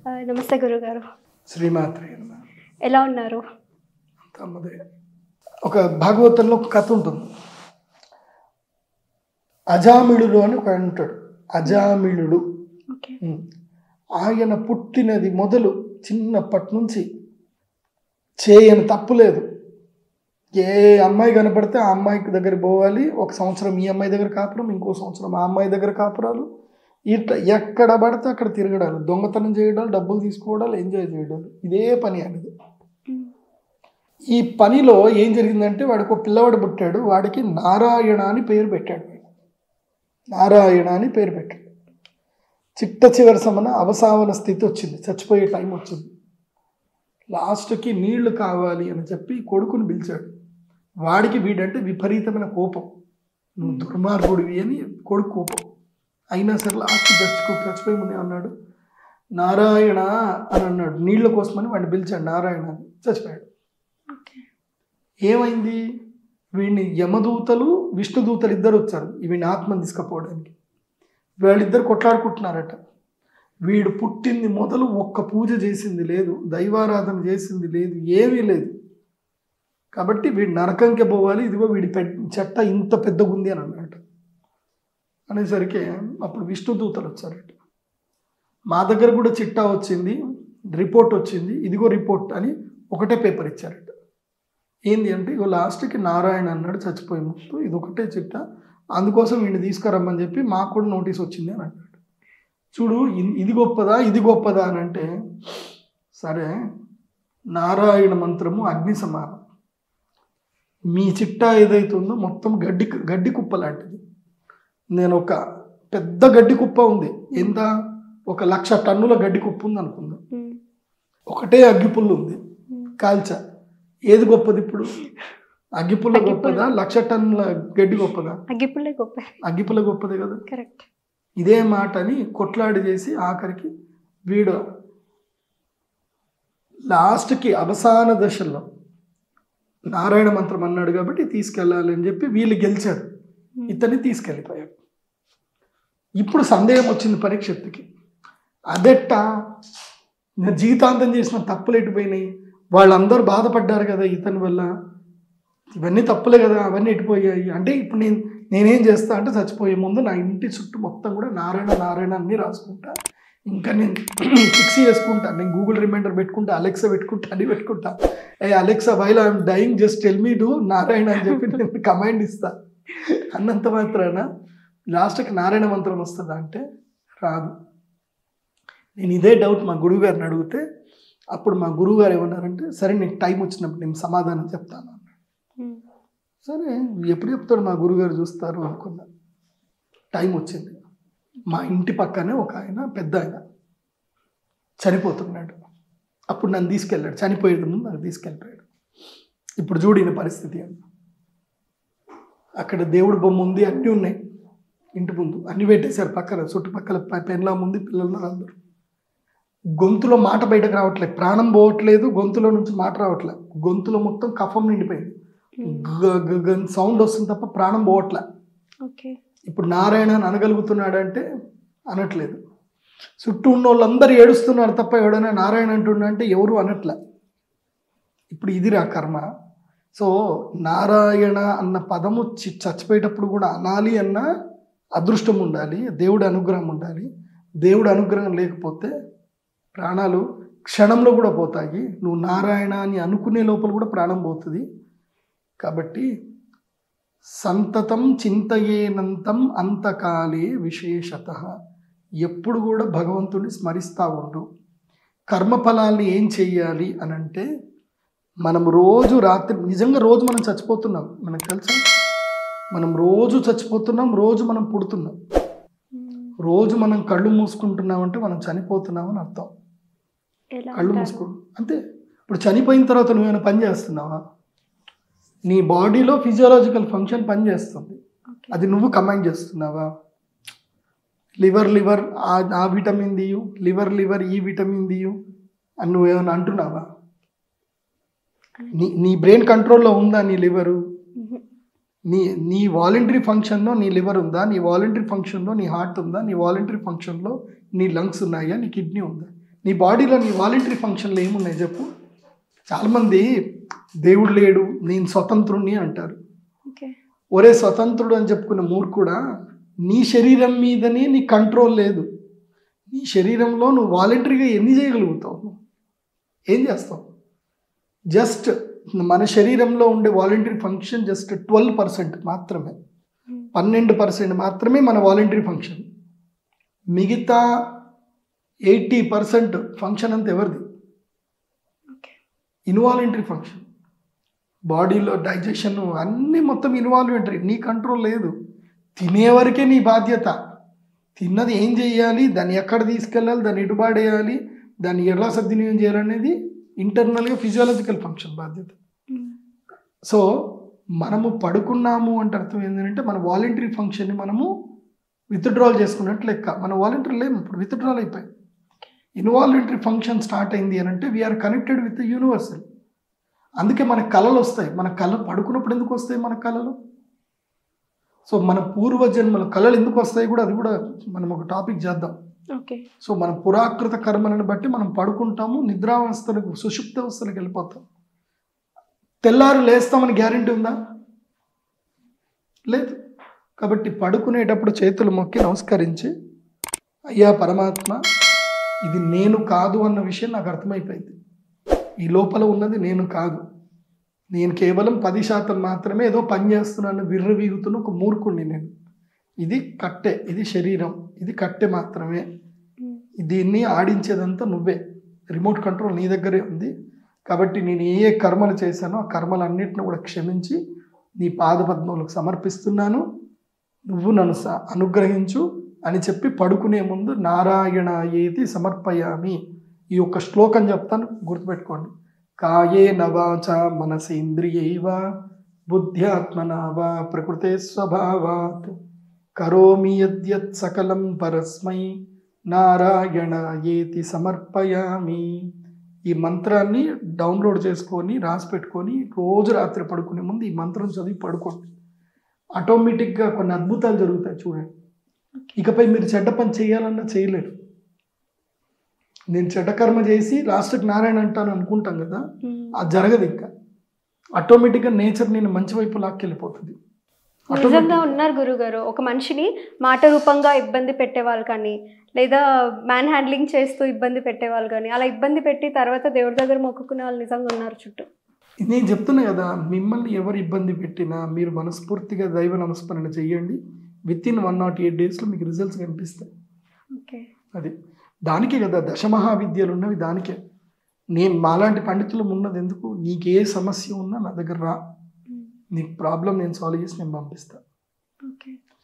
ఆ, నమస్తే గురుగారు శ్రీమాత్రి అన్న ఎలా ఉన్నారు తమ్మదే ఒక భాగవతంలో ఒక కథ ఉంటుంది అజామిళుడు అని ఒక ఆయన ఉంటాడు అజామిళుడు ఓకే ఉమ్. ఆయన పుట్టినది మొదలు చిన్నప్పటి నుంచి చేయని తప్పు లేదు ఏ అమ్మాయి కనపడితే ఆ అమ్మాయికి దగ్గర పోవాలి ఒక సంవత్సరం ఈ అమ్మాయి దగ్గర కాపురం ఇంకో సంవత్సరం ఆ అమ్మాయి దగ్గర కాపురాలు ఇట్లా ఎక్కడ పడితే అక్కడ తిరగడాలు దొంగతనం చేయడాలు డబ్బులు తీసుకోవడాలు ఎంజాయ్ చేయడాలు ఇదే పని అనేది ఈ పనిలో ఏం జరిగిందంటే వాడికి ఒక పిల్లవాడు పుట్టాడు వాడికి నారాయణ అని పేరు పెట్టాడు వాడు. నారాయణ అని పేరు పెట్టాడు చిట్ట చివరి సమన అవసావన స్థితి వచ్చింది చచ్చిపోయే టైం వచ్చింది లాస్ట్కి నీళ్లు కావాలి అని చెప్పి కొడుకుని పిలిచాడు వాడికి వీడంటే విపరీతమైన కోపం నువ్వు దుర్మార్గుడివి అని కొడుకు కోపం అయినా సరే లాస్ట్ చచ్చిపో చచ్చిపోయి ముందే అన్నాడు నారాయణ అని అన్నాడు నీళ్ళ కోసమని వాడిని పిలిచాడు నారాయణ అని చచ్చిపోయాడు ఓకే ఏమైంది వీడిని యమదూతలు విష్ణుదూతలు ఇద్దరు వచ్చారు వీడిని ఆత్మని తీసుకుపోవడానికి వీళ్ళిద్దరు కొట్లాడుకుంటున్నారట వీడు పుట్టింది మొదలు ఒక్క పూజ చేసింది లేదు దైవారాధన చేసింది లేదు ఏమీ లేదు కాబట్టి వీడు నరకంకే పోవాలి ఇదిగో వీడి పె చెట్ట ఇంత పెద్దగా ఉంది అని అన్నట్టు అనేసరికి అప్పుడు విష్ణుదూతలు వచ్చారట మా దగ్గర కూడా చిట్టా వచ్చింది రిపోర్ట్ వచ్చింది ఇదిగో రిపోర్ట్ అని ఒకటే పేపర్ ఇచ్చారట ఏంది అంటే ఇగో లాస్ట్కి నారాయణ అన్నాడు చచ్చిపోయే ముందు ఇది ఒకటే చిట్ట అందుకోసం వీడిని తీసుకురమ్మని చెప్పి మాకు కూడా నోటీస్ వచ్చింది అని అన్నాడు చూడు ఇ- ఇది గొప్పదా ఇది గొప్పదా అని అంటే సరే నారాయణ మంత్రము అగ్ని సమానం మీ చిట్టా ఏదైతే ఉందో మొత్తం గడ్డి గడ్డి కుప్ప లాంటిది నేను ఒక పెద్ద గడ్డి కుప్ప ఉంది ఎంత ఒక లక్ష టన్నుల గడ్డి కుప్ప ఉంది అనుకుందాం ఉమ్, ఒకటే అగ్గిపుల్లు ఉంది ఉమ్. కాల్చ ఏది గొప్పది ఇప్పుడు అగ్గిపుల్ల అగ్గిపుల్ల. గొప్పదా లక్ష టన్నుల గడ్డి గొప్పదా అగ్గిపుల్లే గొప్ప అగ్గిపుల్ల గొప్పదే కదా కరెక్ట్ ఇదే మాట అని కొట్లాడి చేసి ఆఖరికి వీడు లాస్ట్కి అవసాన దశలో నారాయణ మంత్రం అన్నాడు కాబట్టి తీసుకెళ్ళాలి అని చెప్పి వీళ్ళు గెలిచారు ఇతన్ని తీసుకెళ్ళిపోయారు ఇప్పుడు సందేహం వచ్చింది పరీక్షత్తుకి అదెట్ట నా జీవితాంతం చేసిన తప్పులు ఎటుపోయినాయి వాళ్ళందరూ బాధపడ్డారు కదా ఇతని వల్ల ఇవన్నీ తప్పులే కదా అవన్నీ ఎటుపోయాయి అంటే ఇప్పుడు నేను నేనేం చేస్తా అంటే చచ్చిపోయే ముందు నా ఇంటి చుట్టూ మొత్తం కూడా నారాయణ నారాయణ అన్నీ రాసుకుంటా ఇంకా నేను ఫిక్స్ చేసుకుంటా నేను గూగుల్ రిమైండర్ పెట్టుకుంటా అలెక్సా పెట్టుకుంటా అన్ని పెట్టుకుంటా ఏ Alexa while I'm dying just tell me do Narayana అని చెప్పి నేను కమాండ్ ఇస్తా అన్నంత మాత్రాన లాస్ట్కి నారాయణ మంత్రం వస్తుందా అంటే రాదు నేను ఇదే డౌట్ మా గురువు గారిని అడిగితే అప్పుడు మా గురువు గారు ఏమన్నారంటే సరే నీకు టైం వచ్చినప్పుడు నేను సమాధానం చెప్తాను అన్నాడు ఉమ్, సరే ఎప్పుడు చెప్తాడు మా గురుగారు చూస్తారు అనుకున్నా టైం వచ్చింది మా ఇంటి పక్కనే ఒక ఆయన పెద్ద ఆయన చనిపోతున్నాడు అప్పుడు నన్ను తీసుకెళ్ళాడు చనిపోయేది ముందు నన్ను తీసుకెళ్ళిపోయాడు ఇప్పుడు చూడిన పరిస్థితి అన్న అక్కడ దేవుడి బొమ్మ ఉంది అన్నీ ఉన్నాయి ఇంటి ముందు అన్ని పెట్టేశారు పక్కన చుట్టుపక్కల ప- పెన్లా ఉంది పిల్లలు అందరూ గొంతులో మాట బయటకు రావట్లేదు ప్రాణం పోవట్లేదు గొంతులో నుంచి మాట రావట్లేదు గొంతులో మొత్తం కఫం నిండిపోయింది ఉమ్, సౌండ్ వస్తుంది తప్ప ప్రాణం పోవట్లే ఓకే ఇప్పుడు నారాయణ అని అనగలుగుతున్నాడంటే అనట్లేదు చుట్టూ ఉన్న వాళ్ళందరూ ఏడుస్తున్నారు తప్ప ఎవడైనా నారాయణ అంటున్నా అంటే ఎవరు అనట్లే ఇప్పుడు ఇదిరా కర్మ సో నారాయణ అన్న పదము చి- చచ్చిపోయేటప్పుడు కూడా అనాలి అన్న అదృష్టం ఉండాలి దేవుడి అనుగ్రహం ఉండాలి దేవుడి అనుగ్రహం లేకపోతే ప్రాణాలు క్షణంలో కూడా పోతాయి నువ్వు నారాయణ అని అనుకునే లోపల కూడా ప్రాణం పోతుంది కాబట్టి సంతతం చింతయేనంతం అంతకాలే విశేషత ఎప్పుడు కూడా భగవంతుడిని స్మరిస్తూ ఉండు కర్మఫలాల్ని ఏం చెయ్యాలి అని అంటే మనం రోజు రాత్రి నిజంగా రోజు మనం చచ్చిపోతున్నాం మనకు తెలుసా మనం రోజు చచ్చిపోతున్నాం రోజు మనం పుడుతున్నాం ఉమ్, రోజు మనం కళ్ళు మూసుకుంటున్నాం అంటే మనం చనిపోతున్నాం అని అర్థం ఎలా కళ్ళు అంటారు? మూసుకో అంతే ఇప్పుడు చనిపోయిన తర్వాత నువ్వేమైనా పని చేస్తున్నావా నీ బాడీలో ఫిజియోలాజికల్ ఫంక్షన్ పని చేస్తుంది ఓకే. అది నువ్వు కమాండ్ చేస్తున్నావా లివర్ లివర్ ఆ ఆ విటమిన్ దియు లివర్ లివర్ ఈ విటమిన్ దియు అని నువ్వేమైనా అంటున్నావా నీ నీ బ్రెయిన్ కంట్రోల్లో ఉందా నీ లివరు ఉహు, నీ నీ వాలంటరీ ఫంక్షన్లో నీ లివర్ ఉందా నీ వాలంటరీ ఫంక్షన్లో నీ హార్ట్ ఉందా నీ వాలంటరీ ఫంక్షన్లో నీ లంగ్స్ ఉన్నాయా నీ కిడ్నీ ఉందా నీ బాడీలో నీ వాలంటరీ ఫంక్షన్లు ఏమున్నాయి చెప్పు చాలామంది దేవుడు లేడు నేను స్వతంత్రుణ్ణి అంటారు ఓకే ఒరే స్వతంత్రుడు అని చెప్పుకున్న మూర్ఖుడా నీ శరీరం మీదనే నీ కంట్రోల్ లేదు నీ శరీరంలో నువ్వు వాలంటరీగా ఎన్ని చేయగలుగుతావు ఏం చేస్తావు జస్ట్ మన శరీరంలో ఉండే voluntary function just twelve percent మాత్రమే పన్నెండు పర్సెంట్ మాత్రమే మన వాలంటరీ ఫంక్షన్ మిగతా ఎయిటీ పర్సెంట్ ఫంక్షన్ అంతా ఎవరిది ఓకే ఇన్వాలంటరీ ఫంక్షన్ బాడీలో డైజెషన్ అన్నీ మొత్తం ఇన్వాల్మెంటరీ నీ కంట్రోల్ లేదు తినే వరకే నీ బాధ్యత తిన్నది ఏం చేయాలి దాన్ని ఎక్కడ తీసుకెళ్ళాలి దాన్ని ఎటు పాడేయాలి దాన్ని ఎలా సద్వినియోగం చేయాలనేది ఇంటర్నల్గా ఫిజియాలజికల్ ఫంక్షన్ బాధ్యత సో మనము పడుకున్నాము అంటే అర్థం ఏంటంటే మన వాలంటరీ ఫంక్షన్ని మనము విత్డ్రాల్ చేసుకున్నట్టు లెక్క మన వాలంటరీ లేము ఇప్పుడు విత్డ్రాల్ అయిపోయి ఇన్వాలంటరీ ఫంక్షన్ స్టార్ట్ అయింది అని అంటే వీఆర్ కనెక్టెడ్ విత్ యూనివర్సల్ అందుకే మన కళలు వస్తాయి మన కళ పడుకున్నప్పుడు ఎందుకు వస్తాయి మన కళలు సో మన పూర్వజన్మల కళలు ఎందుకు వస్తాయి కూడా అది కూడా మనం ఒక టాపిక్ చేద్దాం ఓకే సో మన పురాకృత కర్మలను బట్టి మనం పడుకుంటాము నిద్రావస్థలకు సుషుప్త అవస్థలకు వెళ్ళిపోతాం తెల్లారు లేస్తామని గ్యారంటీ ఉందా లేదు కాబట్టి పడుకునేటప్పుడు చేతులు మొక్కి నమస్కరించి అయ్యా పరమాత్మ ఇది నేను కాదు అన్న విషయం నాకు అర్థమైపోయింది ఈ లోపల ఉన్నది నేను కాదు నేను కేవలం పది శాతం మాత్రమే ఏదో పని చేస్తున్నాను విర్ర వీగుతున్న ఒక మూర్ఖుణ్ణి నేను ఇది కట్టె ఇది శరీరం ఇది కట్టె మాత్రమే దీన్ని ఆడించేదంతా నువ్వే రిమోట్ కంట్రోల్ నీ దగ్గరే ఉంది కాబట్టి నేను ఏ ఏ కర్మలు చేశానో ఆ కర్మలన్నింటిని కూడా క్షమించి నీ పాదపద్మములకు సమర్పిస్తున్నాను నువ్వు నన్ను స- అనుగ్రహించు అని చెప్పి పడుకునే ముందు నారాయణ ఏతి సమర్పయామి ఈ యొక్క శ్లోకం చెప్తాను గుర్తుపెట్టుకోండి కాయే నవాచ మనసేంద్రియైవ బుద్ధ్యాత్మనా వా ప్రకృతే స్వభావాత్ కరోమి యద్యత్ సకలం పరస్మై నారాయణ ఏతి సమర్పయామి ఈ మంత్రాన్ని డౌన్లోడ్ చేసుకొని రాసి పెట్టుకొని రోజు రాత్రి పడుకునే ముందు ఈ మంత్రం చదివి పడుకోండి ఆటోమేటిక్గా కొన్ని అద్భుతాలు జరుగుతాయి చూడండి ఇకపై మీరు చెడ్డ పని చేయాలన్నా చేయలేరు నేను చెడ్డ కర్మ చేసి లాస్ట్కి నారాయణ అంటాను అనుకుంటాం కదా అది జరగదు ఇంకా ఆటోమేటిక్గా నేచర్ నేను మంచి వైపు లాక్కెళ్ళిపోతుంది నిజంగా ఉన్నారు గురుగారు ఒక మనిషిని మాట రూపంగా ఇబ్బంది పెట్టేవాళ్ళు కానీ లేదా మ్యాన్ హ్యాండ్లింగ్ చేస్తూ ఇబ్బంది పెట్టేవాళ్ళు కానీ అలా ఇబ్బంది పెట్టి తర్వాత దేవుడి దగ్గర మొక్కుకునే వాళ్ళు నిజంగా ఉన్నారు చుట్టూ నేను చెప్తున్నా కదా మిమ్మల్ని ఎవరు ఇబ్బంది పెట్టినా మీరు మనస్ఫూర్తిగా దైవ నమస్మరణ చేయండి with in one not eight డేస్లో మీకు రిజల్ట్స్ కనిపిస్తాయి ఓకే అది దానికే కదా దశమహావిద్యలు ఉన్నవి దానికే నేను మాలాంటి పండితులు ఉన్నది ఎందుకు నీకు ఏ సమస్య ఉన్నా నా దగ్గర రా నీ ప్రాబ్లం నేను సాల్వ్ చేసి నేను పంపిస్తా ఓకే